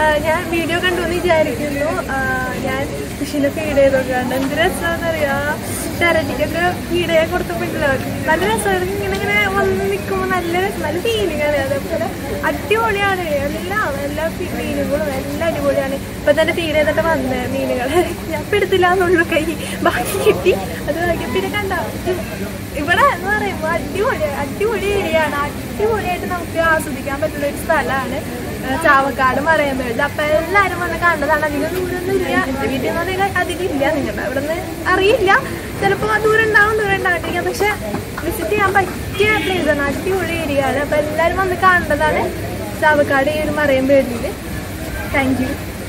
ഞാൻ വീഡിയോ കണ്ടു എന്ന് വിചാരിക്കുന്നു ആ, ഞാൻ ഫിഷിനെ ഫീഡ് ചെയ്തൊക്കെ കണ്ട് എന്ത് രസമാണെന്നറിയാം തെരറ്റിക്കൊക്കെ ഫീഡ് ചെയ്യാൻ കൊടുത്തപ്പോഴല്ലോ നല്ല രസമായിരുന്നു ഇങ്ങനെ ഇങ്ങനെ വന്ന് നിൽക്കുമ്പോൾ നല്ല രസം നല്ല ഫീലിംഗ് ആണ് അതേപോലെ അടിപൊളിയാണ് എല്ലാം എല്ലാ ഫി- മീനുകളും എല്ലാം അടിപൊളിയാണ് ഇപ്പൊ തന്നെ ഫീഡ് ചെയ്തിട്ട് വന്ന മീനുകളെ ഞാൻ ഇപ്പൊ എടുത്തില്ല എന്നുള്ളൂ കൈ ബാക്കി കിട്ടി അത് ബാക്കി പിന്നെ കണ്ട ഇവിടെ എന്ന് പറയുമ്പോൾ അടിപൊളി അടിപൊളി ഏരിയ ആണ് അടിപൊളിയായിട്ട് നമുക്ക് ആസ്വദിക്കാൻ പറ്റുന്ന ഒരു സ്ഥലമാണ് ചാവക്കാട് മറയാൻ വേണ്ടി അപ്പൊ എല്ലാരും വന്ന് കണ്ടതാണ് അധികം ദൂരമൊന്നും ഇല്ല എന്റെ വീട്ടിൽ നിന്ന് അധികം അധികം ഇല്ല നിങ്ങളുടെ അവിടെ നിന്ന് അറിയില്ല ചിലപ്പോൾ ദൂരം ഉണ്ടാവും ദൂരം ഉണ്ടാകട്ടിരിക്കാം പക്ഷെ വിസിറ്റ് ചെയ്യാൻ പറ്റിയ പ്ലേസ് ആണ് അടിപൊളി ഏരിയ ആണ് അപ്പൊ എല്ലാരും വന്ന് കാണേണ്ടതാണ് ചാവക്കാട് ഈ ഒരു മറയം വേണ്ടിയിൽ താങ്ക് യു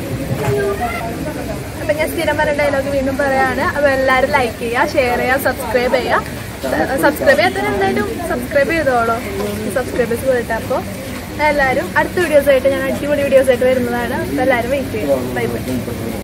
അപ്പൊ ഞാൻ സ്ഥിരം പറഞ്ഞ ഡയലോഗ് വീണ്ടും പറയാണ് അപ്പൊ എല്ലാവരും ലൈക്ക് ചെയ്യുക ഷെയർ ചെയ്യുക സബ്സ്ക്രൈബ് ചെയ്യുക സബ്സ്ക്രൈബ് ചെയ്യാത്തവർ എന്തായാലും സബ്സ്ക്രൈബ് ചെയ്തോളൂ സബ്സ്ക്രൈബേഴ്സ് പോയിട്ട് അപ്പോൾ എല്ലാവരും അടുത്ത വീഡിയോസ് ആയിട്ട് ഞാൻ അടിപൊളി വീഡിയോസ് ആയിട്ട് വരുന്നതാണ് അപ്പോൾ എല്ലാവരും വെയിറ്റ് ചെയ്യും ബൈ ബൈ